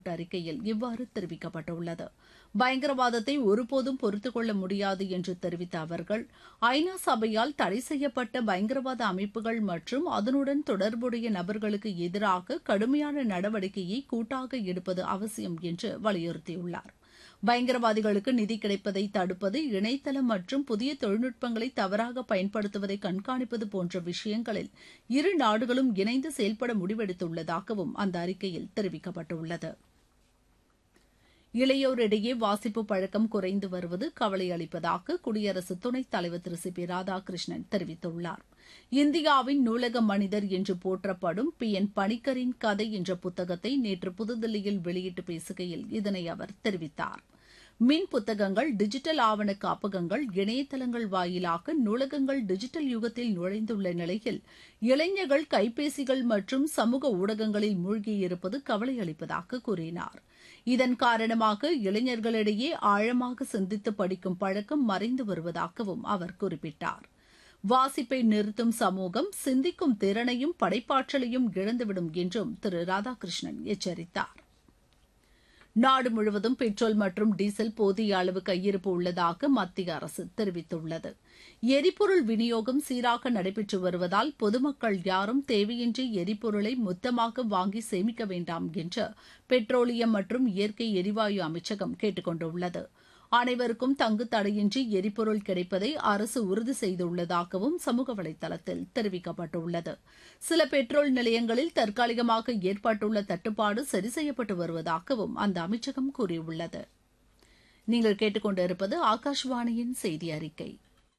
அறிக்கையில் இவ்வாறு தெரிவிக்கப்பட்டுள்ளது பயங்கரவாதத்தை ஒருபோதும் பொறுத்துக்கொள்ள முடியாது என்று தெரிவித்த அவர்கள் ஐநா சபையால் தடை செய்யப்பட்ட பயங்கரவாத அமைப்புகள் மற்றும் அதனுடன் தொடர்புடைய நபர்களுக்கு எதிராக கடுமையான நடவடிக்கையை கூட்டாக எடுப்பது அவசியம் என்று வலியுறுத்தியுள்ளார் பயங்கரவாதிகளுக்கு நிதி கிடைப்பதை தடுப்பது இணையதளம் மற்றும் புதிய தொழில்நுட்பங்களை தவறாக பயன்படுத்துவதை கண்காணிப்பது போன்ற விஷயங்களில் இரு நாடுகளும் இணைந்து செயல்பட முடிவெடுத்துள்ளதாகவும் அந்த அறிக்கையில் தெரிவிக்கப்பட்டுள்ளது இளையோரிடையே வாசிப்பு பழக்கம் குறைந்து வருவது கவலை அளிப்பதாக குடியரசு துணைத் தலைவர் திரு சி பி ராதாகிருஷ்ணன் தெரிவித்துள்ளார் இந்தியாவின் நூலக மனிதர் என்று போற்றப்படும் பி என் பணிக்கரின் கதை என்ற புத்தகத்தை நேற்று புதுதில்லியில் வெளியிட்டு பேசுகையில் இதனை அவர் தெரிவித்தார் மின் புத்தகங்கள் டிஜிட்டல் ஆவண காப்பகங்கள் இணையதளங்கள் வாயிலாக நூலகங்கள் டிஜிட்டல் யுகத்தில் நுழைந்துள்ள நிலையில் இளைஞர்கள் கைபேசிகள் மற்றும் சமூக ஊடகங்களில் மூழ்கியிருப்பது கவலை அளிப்பதாக கூறினார் இதன் காரணமாக இளைஞர்களிடையே ஆழமாக சிந்தித்து படிக்கும் பழக்கம் மறைந்து வருவதாகவும் அவர் குறிப்பிட்டார் வாசிப்பை நிறுத்தும் சமூகம் சிந்திக்கும் திறனையும் படைப்பாற்றலையும் இழந்துவிடும் என்றும் திரு ராதாகிருஷ்ணன் எச்சரித்தார் நாடு முழுவதும் பெட்ரோல் மற்றும் டீசல் போதிய அளவு கையிருப்பு உள்ளதாக மத்திய அரசு தெரிவித்துள்ளது எரிபொருள் விநியோகம் சீராக நடைபெற்று வருவதால் பொதுமக்கள் யாரும் தேவையின்றி எரிபொருளை மொத்தமாக வாங்கி சேமிக்க வேண்டாம் என்று பெட்ரோலியம் மற்றும் இயற்கை எரிவாயு அமைச்சகம் கேட்டுக் கொண்டுள்ளது அனைவருக்கும் தங்கு தடையின்றி எரிபொருள் கிடைப்பதை அரசு உறுதி செய்துள்ளதாகவும் சமூக வலைதளத்தில் தெரிவிக்கப்பட்டுள்ளது சில பெட்ரோல் நிலையங்களில் தற்காலிகமாக ஏற்பட்டுள்ள தட்டுப்பாடு சரி செய்யப்பட்டு வருவதாகவும் அந்த அமைச்சகம் கூறியுள்ளது நீங்கள் கேட்டுக்கொண்டிருப்பது ஆகாஷ்வாணியின் செய்தி அறிக்கை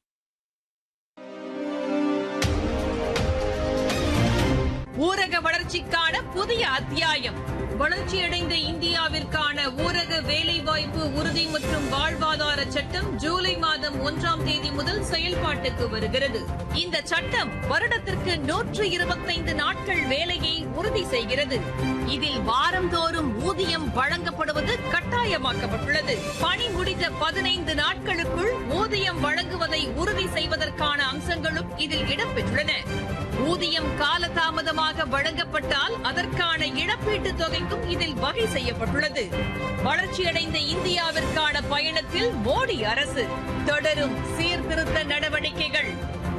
ஊரக வளர்ச்சிக்கான புதிய அத்தியாயம் வளர்ச்சியடைந்த இந்தியாவிற்கான ஊரக வேலைவாய்ப்பு உறுதி மற்றும் வாழ்வாதார சட்டம் ஜூலை மாதம் ஒன்றாம் தேதி முதல் செயல்பாட்டுக்கு வருகிறது இந்த சட்டம் வருடத்திற்கு நூற்று இருபத்தைந்து நாட்கள் வேலையை உறுதி செய்கிறது இதில் வாரந்தோறும் ஊதியம் வழங்கப்படுவது கட்டாயமாக்கப்பட்டுள்ளது பணி முடிந்த பதினைந்து நாட்களுக்குள் ஊதியம் வழங்குவதை உறுதி செய்வதற்கான அம்சங்களும் இதில் இடம்பெற்றுள்ளன ஊதியம் காலதாமதமாக வழங்கப்பட்டால் அதற்கான இழப்பீட்டுத் தொகைக்கும் இதில் வகை செய்யப்பட்டுள்ளது வளர்ச்சியடைந்த இந்தியாவிற்கான பயணத்தில் மோடி அரசு தொடரும் சீர்திருத்த நடவடிக்கைகள்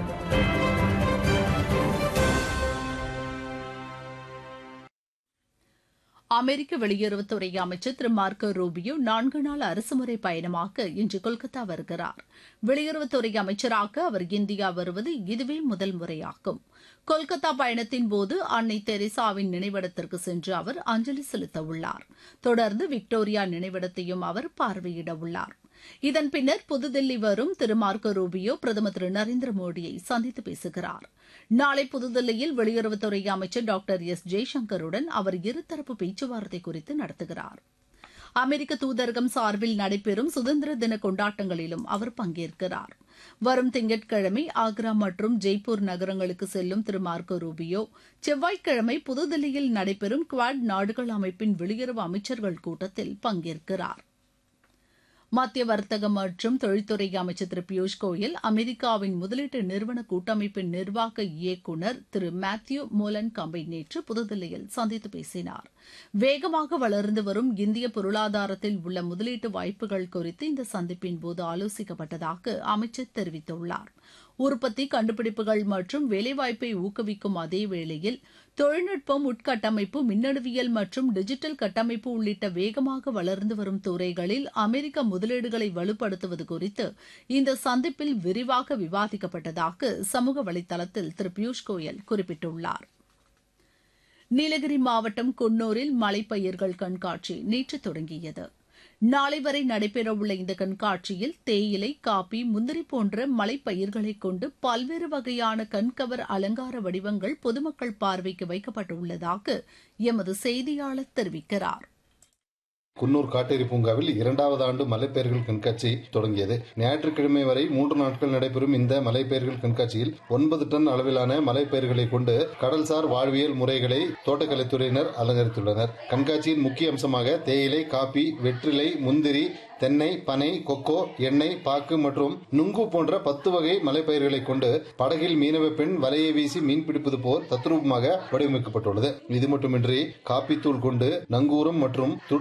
அமெரிக்க வெளியுறவுத்துறை அமைச்சர் திரு மார்க்கோ ரூபியோ நான்கு நாள் அரசுமுறை பயணமாக இன்று கொல்கத்தா வருகிறார் வெளியுறவுத்துறை அமைச்சராக அவர் இந்தியா வருவது இதுவே முதல் முறையாகும் கொல்கத்தா பயணத்தின் போது அன்னை தெரேசாவின் நினைவிடத்திற்கு சென்று அவர் அஞ்சலி செலுத்த உள்ளார் தொடர்ந்து விக்டோரியா நினைவிடத்தையும் அவர் பார்வையிட உள்ளார் இதன் பின்னர் புதுதில்லி வரும் திரு மார்க்கோ ரூபியோ பிரதமர் திரு நரேந்திர மோடியை சந்தித்து பேசுகிறார் நாளை புதுதில்லியில் வெளியுறவுத்துறை அமைச்சர் டாக்டர் எஸ் ஜெய்சங்கருடன் அவர் இருதரப்பு பேச்சுவார்த்தை குறித்து நடத்துகிறார் அமெரிக்க தூதரகம் சார்பில் நடைபெறும் சுதந்திர தின கொண்டாட்டங்களிலும் அவர் பங்கேற்கிறார் வரும் திங்கட்கிழமை ஆக்ரா மற்றும் ஜெய்ப்பூர் நகரங்களுக்கு செல்லும் திரு மார்க்கோ ரூபியோ செவ்வாய்க்கிழமை புதுதில்லியில் நடைபெறும் குவாட் நாடுகள் அமைப்பின் வெளியுறவு அமைச்சர்கள் கூட்டத்தில் பங்கேற்கிறார் மத்திய வர்த்தக மற்றும் தொழில்துறை அமைச்சர் திரு பியூஷ் கோயல் அமெரிக்காவின் முதலீட்டு நிறுவன கூட்டமைப்பின் நிர்வாக இயக்குநர் திரு மேத்யூ மோலன் கம்பை நேற்று புதுதில்லியில் சந்தித்து பேசினார் வேகமாக வளர்ந்து வரும் இந்திய பொருளாதாரத்தில் உள்ள முதலீட்டு வாய்ப்புகள் குறித்து இந்த சந்திப்பின் போது ஆலோசிக்கப்பட்டதாக அமைச்சர் தெரிவித்துள்ளார் உற்பத்தி கண்டுபிடிப்புகள் மற்றும் வேலைவாய்ப்பை ஊக்குவிக்கும் அதே வேளையில் தொழில்நுட்பம் உட்கட்டமைப்பு மின்னணுவியல் மற்றும் டிஜிட்டல் கட்டமைப்பு உள்ளிட்ட வேகமாக வளர்ந்து வரும் துறைகளில் அமெரிக்க முதலீடுகளை வலுப்படுத்துவது குறித்து இந்த சந்திப்பில் விரிவாக விவாதிக்கப்பட்டதாக சமூக வலைதளத்தில் திரு பியூஷ் கோயல் குறிப்பிட்டுள்ளார் நீலகிரி மாவட்டம் குன்னூரில் மலைப்பயிர்கள் கண்காட்சி நேற்று தொடங்கியது நாளை வரை நடைபெறவுள்ள இந்த கண்காட்சியில் தேயிலை காபி முந்திரி போன்ற மலைப்பயிர்களை கொண்டு பல்வேறு வகையான கண்கவர் அலங்கார வடிவங்கள் பொதுமக்கள் பார்வைக்கு வைக்கப்பட்டுள்ளதாக எமது செய்தியாளர் தெரிவிக்கிறார் குன்னூர் காட்டேரி பூங்காவில் இரண்டாவது ஆண்டு மலைப்பயிர்கள் கண்காட்சி தொடங்கியது ஞாயிற்றுக்கிழமை வரை மூன்று நாட்கள் நடைபெறும் இந்த மலைப்பயிர்கள் கண்காட்சியில் ஒன்பது டன் அளவிலான மலைப்பயிர்களை கொண்டு கடல்சார் வாழ்வியல் முறைகளை தோட்டக்கலைத்துறையினர் அலங்கரித்துள்ளனர் கண்காட்சியின் முக்கிய அம்சமாக தேயிலை காபி வெற்றிலை முந்திரி தென்னை பனை கொக்கோ எண்ணெய் பாக்கு மற்றும் நுங்கு போன்ற பத்து வகை மலைப்பயிர்களை கொண்டு படகில் மீனவ பெண் வலையை வீசி மீன் பிடிப்பது போல் தத்ரூபமாக வடிவமைக்கப்பட்டுள்ளது இது மட்டுமின்றி காப்பித்தூள் கொண்டு நங்கூரம் மற்றும்